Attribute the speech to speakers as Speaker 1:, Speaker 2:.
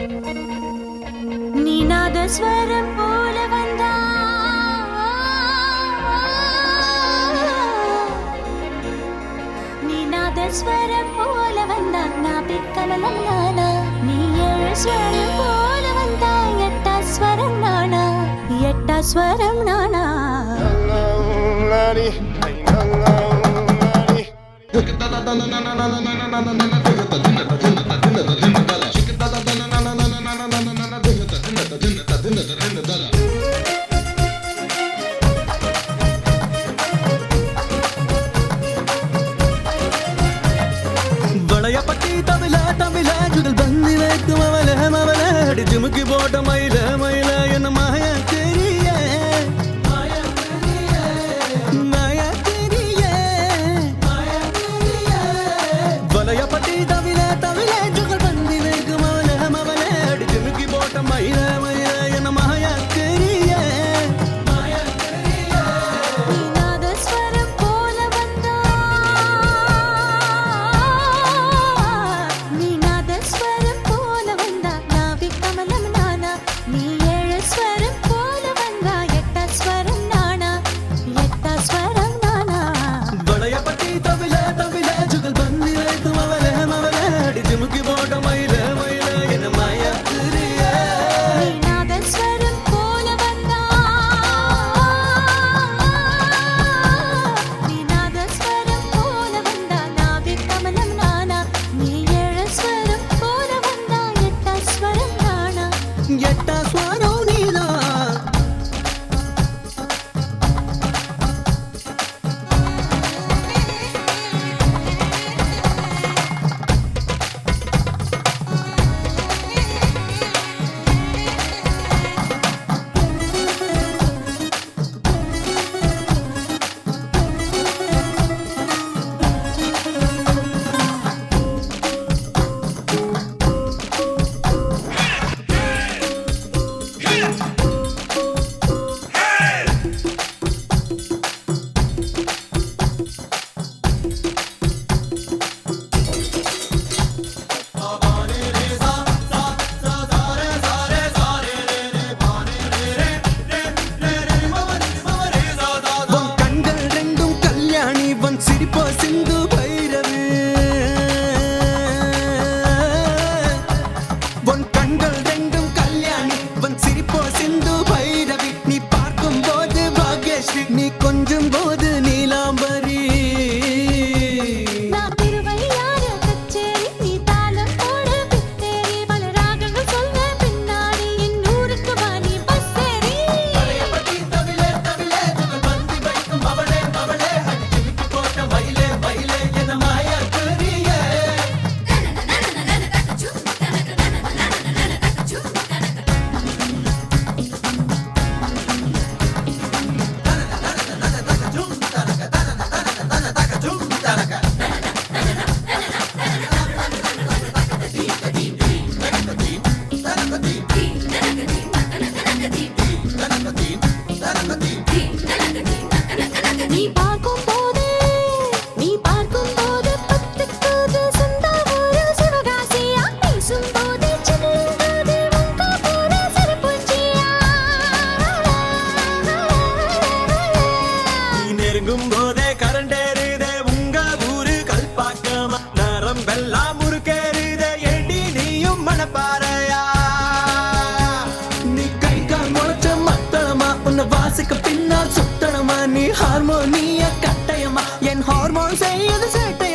Speaker 1: நீ நாதஸ்வரம் போல வந்தா நீ நாதஸ்வரம் போல வந்தா நான் பிக்கமலம் நானா நீ ஏழு ஸ்வரம் போல வந்தா எட்டா ஸ்வரம் நானா எட்டா ஸ்வரம் நானா
Speaker 2: வளையப்பட்டி தவில தவில ஜுகல் பந்தி வைக்கும் அவல மவல அடி ஜிமுக்கி போட்ட மயில மயில என்ன மாய தெரிய மாய தெரிய வளையப்பட்டி தவில தவில ஜுகல் பந்தி வைக்கும் அவல மவல அடி ஜிமுக்கி போட்ட மயில மயில என்ன மாய தெரிய
Speaker 1: நீ நாதஸ்வரம் போல வந்தா நீ நாதஸ்வரம் போல வந்தா நாவி கமலம் நானா நீ ஏழு ஸ்வரம் போல வந்தா எட்ட ஸ்வரம் நானா எட்ட ஸ்வரம் நானா
Speaker 2: வளையப்பட்டி தவில தவில ஜுகல் பந்தி வைக்கும் அவல மவல அடி ஜிமுக்கி போட்ட மயில மயில என்ன மாய தெரிய
Speaker 1: நீ நாதஸ்வரம் போல வந்தா நீ நாதஸ்வரம் போல வந்தா நாவி கமலம் நானா நீ ஏழு ஸ்வரம் போல வந்தா எட்ட ஸ்வரம் நானா
Speaker 2: எட்டா ஸ்வரம் நீதான் உன் கண்கள் ரெண்டும் கல்யாணி உன் சிரிப்போ சிந்து பைரவி உன் கண்கள் ரெண்டும் கல்யாணி உன் சிரிப்போ சிந்து பைரவி நீ பார்க்கும் போது பாக்யஸ்ரீ நீ கொஞ்சும் போது நீலாம்பரி
Speaker 1: நான் திருவையாறு கச்சேரி நீ தாளம் போடு பித்தேரி பல ராகங்கள் சொல்ல பின்னாடி என் ஊருக்கு வா நீ பஸ்ஸேரி நீ பார்க்கும் போது நீ பார்க்கும் போது பத்துக்குது சொந்த ஊரு சிவகாசியா பேசும் போது சின்னது உங்க போது சிறப்புச்சியா
Speaker 2: நீ நெருங்கும் போதே கரண்ட் ஏறுதே உங்க ஊரு கல்பாக்கமா நரம்பெல்லாம் முறுக்கேறுதே ஏண்டி நீயும் மனப்பாறையா நீ கை கால் முளைச்ச மத்தளமா உன்னை வாசிக்க பின்னால் சுத்தணுமா நீ ஹார்மோனிய கட்டயமா என் ஹார்மோன் செய்யது சேட்டை